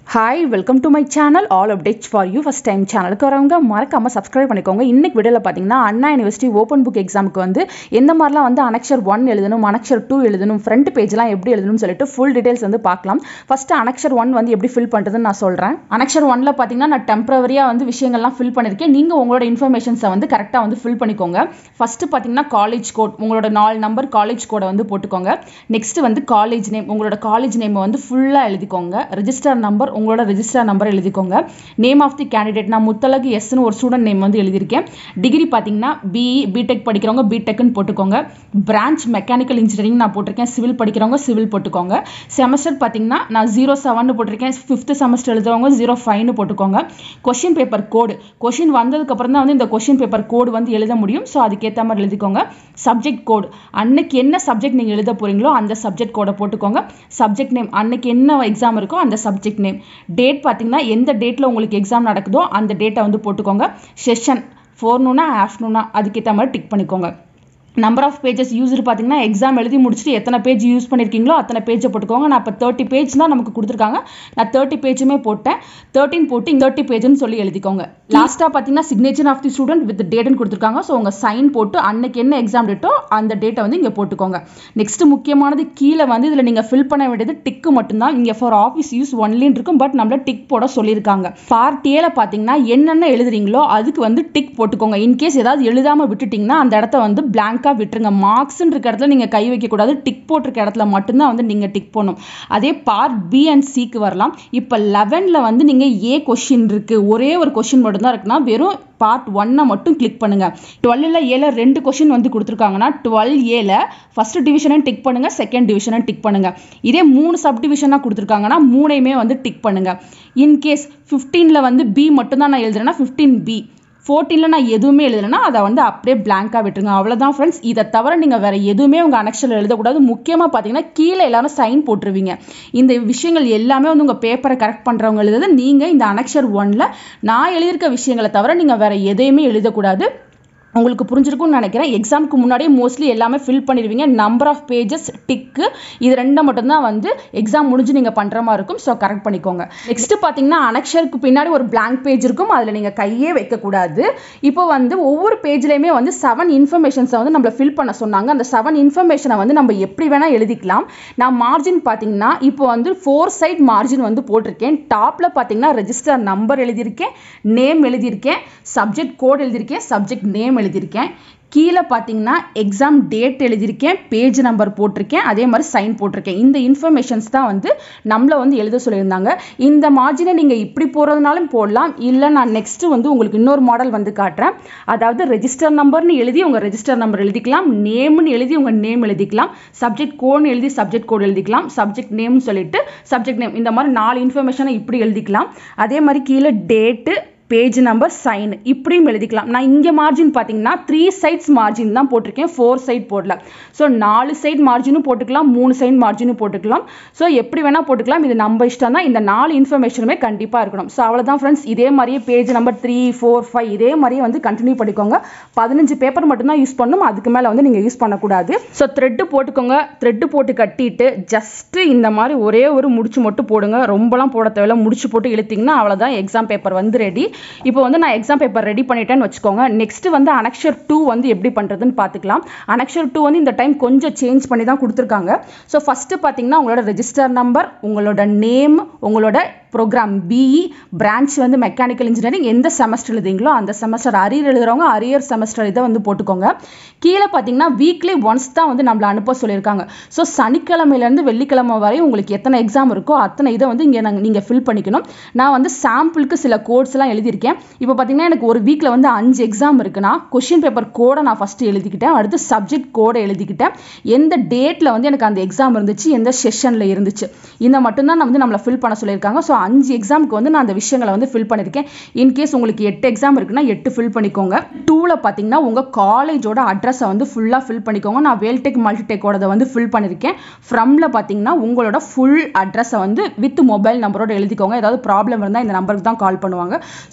hi welcome to my channel all updates for you first time சேனலுக்கு வரவங்க மறக்காம subscribe பண்ணிக்கோங்க இன்னைக்கு வீடியோவில் பார்த்தீங்கன்னா அண்ணா யூனிவர்சிட்டி ஓப்பன் புக் எக்ஸாமுக்கு வந்து எந்த மாதிரிலாம் வந்து அனக்ஷர் ஒன் எழுதணும் அனக்ஷர் டூ எழுதணும் ஃப்ரண்ட் பேஜ்லாம் எப்படி எழுதணும்னு சொல்லிட்டு ஃபுல் டீடைல்ஸ் வந்து பார்க்கலாம் ஃபர்ஸ்ட் அனக்ஷர் ஒன் வந்து எப்படி ஃபில் பண்ணுறதுன்னு நான் சொல்கிறேன் அனக்ஷர் ஒன்ல பார்த்தீங்கன்னா நான் டெம்பரவரியாக வந்து விஷயங்கள்லாம் ஃபில் பண்ணியிருக்கேன் நீங்கள் உங்களோட இன்ஃபர்மேஷன்ஸை வந்து கரெக்டாக வந்து ஃபில் பண்ணிக்கோங்க ஃபர்ஸ்ட் பார்த்தீங்கன்னா காலேஜ் கோட் உங்களோட நாலு நம்பர் காலேஜ் கோடை வந்து போட்டுக்கோங்க நெக்ஸ்ட் வந்து காலேஜ் நேம் உங்களோட காலேஜ் நேமை வந்து ஃபுல்லாக எழுதிக்கோங்க ரெஜிஸ்டர் நம்பர் உங்களோட ரெஜிஸ்டர் நம்பர் எழுதிக்கோங்க நேம் ஆஃப் தி கேண்டிடேட் நான் முத்தலகு எஸ்னு ஒரு ஸ்டூடெண்ட் நேம் வந்து எழுதியிருக்கேன் டிகிரி பார்த்தீங்கன்னா பிஇ பிடெக் படிக்கிறவங்க பிடெக்னு போட்டுக்கோங்க பிரான்ச் மெக்கானிக்கல் இன்ஜினியரிங் நான் போட்டிருக்கேன் சிவில் படிக்கிறவங்க சிவில் போட்டுக்கோங்க செமஸ்டர் பார்த்தீங்கன்னா நான் ஜீரோ செவன் போட்டிருக்கேன் ஃபிஃப்த் செமஸ்டர் எழுதுறவங்க ஜீரோ ஃபைவ்னு போட்டுக்கோங்க கொஷின் பேப்பர் கோடு கொஷின் வந்ததுக்கப்புறம் தான் வந்து இந்த கொஷின் பேப்பர் கோடு வந்து எழுத முடியும் ஸோ அதுக்கேற்ற மாதிரி எழுதிக்கோங்க சப்ஜெக்ட் கோடு அன்னைக்கு என்ன சப்ஜெக்ட் நீங்கள் எழுத போறீங்களோ அந்த சப்ஜெக்ட் கோடை போட்டுக்கோங்க சப்ஜெக்ட் நேம் அன்னைக்கு என்ன எக்ஸாம் இருக்கோ அந்த சப்ஜெக்ட் நேம் டேட் பார்த்தீங்கன்னா எந்த டேட்டில் உங்களுக்கு எக்ஸாம் நடக்குதோ அந்த டேட்டை வந்து போட்டுக்கோங்க செஷன் ஃபோர்னூனா ஆஃப்டர்நூனா அதுக்கேற்ற மாதிரி டிக் பண்ணிக்கோங்க நம்பர் ஆஃப் பேஜஸ் யூஸர் பார்த்தீங்கன்னா எக்ஸாம் எழுதி முடிச்சுட்டு எத்தனை பேஜ் யூஸ் பண்ணியிருக்கீங்களோ அத்தனை பேஜை போட்டுக்கோங்க நான் இப்போ தேர்ட்டி பேஜ் தான் நமக்கு கொடுத்துருக்காங்க நான் தேர்ட்டி பேஜுமே போட்டேன் தேர்ட்டின் போட்டு தேர்ட்டி பேஜ்னு சொல்லி எழுதிக்கோங்க லாஸ்ட்டாக பார்த்தீங்கன்னா signature of the student with டேட்னு கொடுத்துருக்காங்க ஸோ உங்கள் சைன் போட்டு அன்னைக்கு என்ன எக்ஸாம் டேட்டோ அந்த டேட்டை வந்து இங்கே போட்டுக்கோங்க நெக்ஸ்ட் முக்கியமானது கீழே வந்து இதில் நீங்கள் ஃபில் பண்ண வேண்டியது டிக்கு மட்டும்தான் இங்கே ஃபார் ஆஃபீஸ் யூஸ் ஒன்லின்னு இருக்கும் பட் நம்மள டிக் போட சொல்லியிருக்காங்க பார்ட் ஏல பார்த்தீங்கன்னா என்னென்ன எழுதுறீங்களோ அதுக்கு வந்து டிக் போட்டுக்கோங்க இன்கேஸ் ஏதாவது எழுதாமல் விட்டுட்டிங்கன்னா அந்த இடத்த வந்து பிளாங்காக விட்டுருங்க மார்க்ஸ்ன்னு இருக்க இடத்துல நீங்கள் கை வைக்கக்கூடாது டிக் போட்டிருக்க இடத்துல மட்டும்தான் வந்து நீங்கள் டிக் போடணும் அதே பார்ட் பி அண்ட் சிக்கு வரலாம் இப்போ லெவனில் வந்து நீங்கள் ஏ கொஷின் இருக்குது ஒரே ஒரு கொஷின் மட்டும்தான் இருக்குன்னா வெறும் பார்ட் ஒன்னை மட்டும் கிளிக் பண்ணுங்க டுவெல்லில் ஏல ரெண்டு கொஷின் வந்து கொடுத்துருக்காங்கன்னா டுவெல் ஏல ஃபர்ஸ்ட் டிவிஷனை டிக் பண்ணுங்க செகண்ட் டிவிஷனை டிக் பண்ணுங்க இதே மூணு சப் டிவிஷனாக கொடுத்துருக்காங்கன்னா மூணையுமே வந்து டிக் பண்ணுங்க இன்கேஸ் ஃபிஃப்டீனில் வந்து பி மட்டும்தான் நான் எழுதுறேன்னா ஃபிஃப்டீன் பி ஃபோர்டீனில் நான் எதுவுமே எழுதலைன்னா அதை வந்து அப்படியே பிளாங்காக விட்டுருங்க அவ்வளோதான் ஃப்ரெண்ட்ஸ் இதை தவிர நீங்கள் வேறு எதுவுமே உங்கள் அனெக்ஷனில் எழுதக்கூடாது முக்கியமாக பார்த்தீங்கன்னா கீழே எல்லாரும் சைன் போட்டுருவீங்க இந்த விஷயங்கள் எல்லாமே வந்து உங்கள் பேப்பரை கரெக்ட் பண்ணுறவங்க எழுதுறது நீங்கள் இந்த அனெக்ஷர் ஒனில் நான் எழுதியிருக்க விஷயங்களை தவிர நீங்கள் வேறு எதையுமே எழுதக்கூடாது உங்களுக்கு புரிஞ்சிருக்கும்னு நினைக்கிறேன் எக்ஸாமுக்கு முன்னாடியே மோஸ்ட்லி எல்லாமே ஃபில் பண்ணிடுவீங்க நம்பர் ஆஃப் பேஜஸ் டிக்கு இது ரெண்டை மட்டும்தான் வந்து எக்ஸாம் முடிஞ்சு நீங்கள் பண்ணுற மாதிரி இருக்கும் ஸோ கரெக்ட் பண்ணிக்கோங்க நெக்ஸ்ட் பார்த்தீங்கன்னா அனக்ஷருக்கு பின்னாடி ஒரு பிளாங்க் பேஜ் இருக்கும் அதில் நீங்கள் கையே வைக்கக்கூடாது இப்போ வந்து ஒவ்வொரு பேஜ்லேயுமே வந்து செவன் இன்ஃபர்மேஷன்ஸை வந்து நம்மளை ஃபில் பண்ண சொன்னாங்க அந்த செவன் இன்ஃபர்மேஷனை வந்து நம்ம எப்படி வேணால் எழுதிக்கலாம் நான் மார்ஜின் பார்த்தீங்கன்னா இப்போ வந்து ஃபோர் சைட் மார்ஜின் வந்து போட்டிருக்கேன் டாப்பில் பார்த்தீங்கன்னா ரெஜிஸ்டர் நம்பர் எழுதியிருக்கேன் நேம் எழுதியிருக்கேன் சப்ஜெக்ட் கோட் எழுதியிருக்கேன் சப்ஜெக்ட் நேம் எழுதியிருக்கேன் கீழே பார்த்தீங்கன்னா எக்ஸாம் டேட் எழுதியிருக்கேன் பேஜ் நம்பர் போட்டிருக்கேன் அதே மாதிரி சைன் போட்டிருக்கேன் இந்த இன்ஃபர்மேஷன்ஸ் தான் வந்து நம்மளை வந்து எழுத சொல்லியிருந்தாங்க இந்த மார்ஜினை நீங்கள் இப்படி போகிறதுனாலும் போடலாம் இல்லை நான் நெக்ஸ்ட் வந்து உங்களுக்கு இன்னொரு மாடல் வந்து காட்டுறேன் அதாவது ரெஜிஸ்டர் நம்பர்னு எழுதி உங்கள் ரெஜிஸ்டர் நம்பர் எழுதிக்கலாம் நேம்னு எழுதி உங்கள் நேம் எழுதிக்கலாம் சப்ஜெக்ட் கோட்னு எழுதி சப்ஜெக்ட் கோட் எழுதிக்கலாம் சப்ஜெக்ட் நேம்னு சொல்லிட்டு சப்ஜெக்ட் நேம் இந்த மாதிரி நாலு இன்ஃபர்மேஷனை இப்படி எழுதிக்கலாம் அதே மாதிரி கீழே டேட்டு பேஜ் நம்பர் சைன் இப்படியும் எழுதிக்கலாம் நான் இங்கே மார்ஜின் பார்த்தீங்கன்னா த்ரீ சைட்ஸ் மார்ஜின் தான் போட்டிருக்கேன் ஃபோர் சைட் போடல ஸோ நாலு சைட் மார்ஜினும் போட்டுக்கலாம் மூணு சைட் மார்ஜினும் போட்டுக்கலாம் ஸோ எப்படி வேணால் போட்டுக்கலாம் இது நம்ம இஷ்டம் தான் இந்த நாலு இன்ஃபர்மேஷனுமே கண்டிப்பாக இருக்கணும் ஸோ அவ்வளோதான் ஃப்ரெண்ட்ஸ் இதே மாதிரியே page number three four five இதே மாதிரியே வந்து கண்டினியூ பண்ணிக்கோங்க பதினஞ்சு பேப்பர் மட்டும்தான் யூஸ் பண்ணணும் அதுக்கு மேலே வந்து நீங்கள் யூஸ் பண்ணக்கூடாது ஸோ த்ரெட்டு போட்டுக்கோங்க த்ரெட்டு போட்டு கட்டிட்டு ஜஸ்ட்டு இந்த மாதிரி ஒரே ஒரு முடிச்சு மட்டும் போடுங்க ரொம்பலாம் போட தேவையில்ல முடிச்சு போட்டு இழுத்திங்கன்னா அவ்வளோதான் எக்ஸாம் பேப்பர் வந்து ரெடி இப்போ வந்து நான் எக்ஸாம் பேப்பர் ரெடி பண்ணிட்டேன்னு வச்சுக்கோங்க நெக்ஸ்ட் வந்து அனக்ஷர் டூ வந்து எப்படி பண்ணுறதுன்னு பார்த்துக்கலாம் அனக்ஷர் டூ வந்து இந்த டைம் கொஞ்சம் சேஞ்ச் பண்ணி தான் கொடுத்துருக்காங்க ஸோ ஃபஸ்ட்டு பார்த்தீங்கன்னா உங்களோட ரெஜிஸ்டர் நம்பர் உங்களோட நேம் உங்களோட ப்ரோக்ராம் பிஇ பிரான்ச் வந்து மெக்கானிக்கல் இன்ஜினியரிங் எந்த செமஸ்டர் எழுதுங்களோ அந்த செமஸ்டர் அரியர் எழுதுறவங்க அரியர் செமஸ்டர் இதை வந்து போட்டுக்கோங்க கீழே பார்த்தீங்கன்னா வீக்லி ஒன்ஸ் தான் வந்து நம்மளை அனுப்ப சொல்லியிருக்காங்க ஸோ சனிக்கிழமையிலேருந்து வெள்ளிக்கிழமை வரை உங்களுக்கு எத்தனை எக்ஸாம் இருக்கோ அத்தனை இதை வந்து இங்கே நாங்கள் நீங்கள் ஃபில் பண்ணிக்கணும் நான் வந்து சாம்பிளுக்கு சில கோட்ஸ்லாம் எழுதியிருக்கேன் இப்போ பார்த்தீங்கன்னா எனக்கு ஒரு வீக்கில் வந்து அஞ்சு எக்ஸாம் இருக்குன்னா கொஷின் பேப்பர் கோடை நான் ஃபஸ்ட்டு எழுதிக்கிட்டேன் அடுத்து சப்ஜெக்ட் கோடை எழுதிக்கிட்டேன் எந்த டேட்டில் வந்து எனக்கு அந்த எக்ஸாம் இருந்துச்சு எந்த செஷனில் இருந்துச்சு இந்த மட்டும்தான் நான் வந்து நம்மளை ஃபில் பண்ண சொல்லியிருக்காங்க ஸோ அஞ்சு எக்ஸாமுக்கு வந்து நான் அந்த விஷயங்களை வந்து ஃபில் பண்ணியிருக்கேன் இன்கேஸ் உங்களுக்கு எட்டு எக்ஸாம் இருக்குன்னா எட்டு ஃபில் பண்ணிக்கோங்க டூவில் பார்த்தீங்கன்னா உங்கள் காலேஜோட அட்ரஸை வந்து ஃபுல்லாக ஃபில் பண்ணிக்கோங்க நான் வேல்டெக் மல்டிடெக்கோட வந்து ஃபில் பண்ணியிருக்கேன் ஃப்ரம்ல பார்த்தீங்கன்னா உங்களோட ஃபுல் அட்ரஸை வந்து வித் மொபைல் நம்பரோட எழுதிக்கோங்க ஏதாவது ப்ராப்ளம் இருந்தால் இந்த நம்பருக்கு தான் கால் பண்ணுவாங்க ஸோ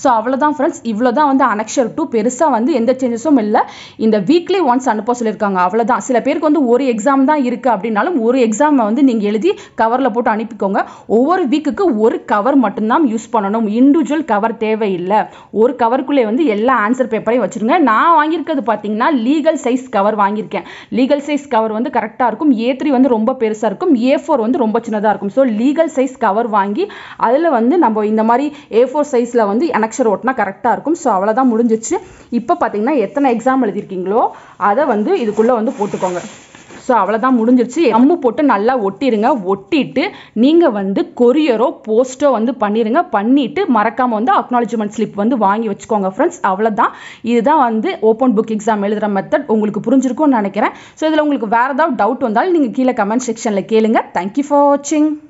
ஸோ அவ்வளோதான் ஃப்ரெண்ட்ஸ் இவ்வளோ தான் வந்து அனக்ஷர் டூ பெருசாக வந்து எந்த சேஞ்சஸும் இல்லை இந்த வீக்லி ஒன்ஸ் அனுப்ப சொல்லியிருக்காங்க அவ்வளோதான் சில பேருக்கு வந்து ஒரு எக்ஸாம் தான் இருக்குது அப்படின்னாலும் ஒரு எக்ஸாமை வந்து நீங்கள் எழுதி கவரில் போட்டு அனுப்பிக்கோங்க ஒவ்வொரு வீக்குக்கு ஒரு கவர் மட்டும்தான் யூஸ் பண்ணணும் இண்டிவிஜுவல் கவர் தேவையில்லை ஒரு கவருக்குள்ளே வந்து எல்லா ஆன்சர் பேப்பரையும் வச்சுருங்க நான் வாங்கியிருக்கிறது பார்த்தீங்கன்னா லீகல் சைஸ் கவர் வாங்கியிருக்கேன் லீகல் சைஸ் கவர் வந்து கரெக்டாக இருக்கும் ஏ த்ரீ வந்து ரொம்ப பெருசாக இருக்கும் ஏ ஃபோர் வந்து ரொம்ப சின்னதாக இருக்கும் ஸோ லீகல் சைஸ் கவர் வாங்கி அதில் வந்து நம்ம இந்த மாதிரி ஏ ஃபோர் சைஸில் வந்து அனக்ஷர் ஓட்டினா கரெக்டாக இருக்கும் ஸோ அவ்வளோதான் முடிஞ்சிச்சு இப்போ பார்த்தீங்கன்னா எத்தனை எக்ஸாம் எழுதியிருக்கீங்களோ அதை வந்து இதுக்குள்ளே வந்து போட்டுக்கோங்க ஸோ அவ்வளோதான் முடிஞ்சிருச்சு அம்மு போட்டு நல்லா ஒட்டிடுங்க ஒட்டிட்டு நீங்கள் வந்து கொரியரோ போஸ்ட்டோ வந்து பண்ணிடுங்க பண்ணிட்டு மறக்காமல் வந்து அக்னாலஜ்மெண்ட் ஸ்லிப் வந்து வாங்கி வச்சுக்கோங்க ஃப்ரெண்ட்ஸ் அவ்வளோதான் இதுதான் வந்து ஓப்பன் புக் எக்ஸாம் எழுதுகிற மெத்தட் உங்களுக்கு புரிஞ்சிருக்கும்னு நினைக்கிறேன் ஸோ இதில் உங்களுக்கு வேறு ஏதாவது டவுட் வந்தாலும் நீங்கள் கீழே கமெண்ட் செக்ஷனில் கேளுங்க தேங்க்யூ ஃபார் வாட்சிங்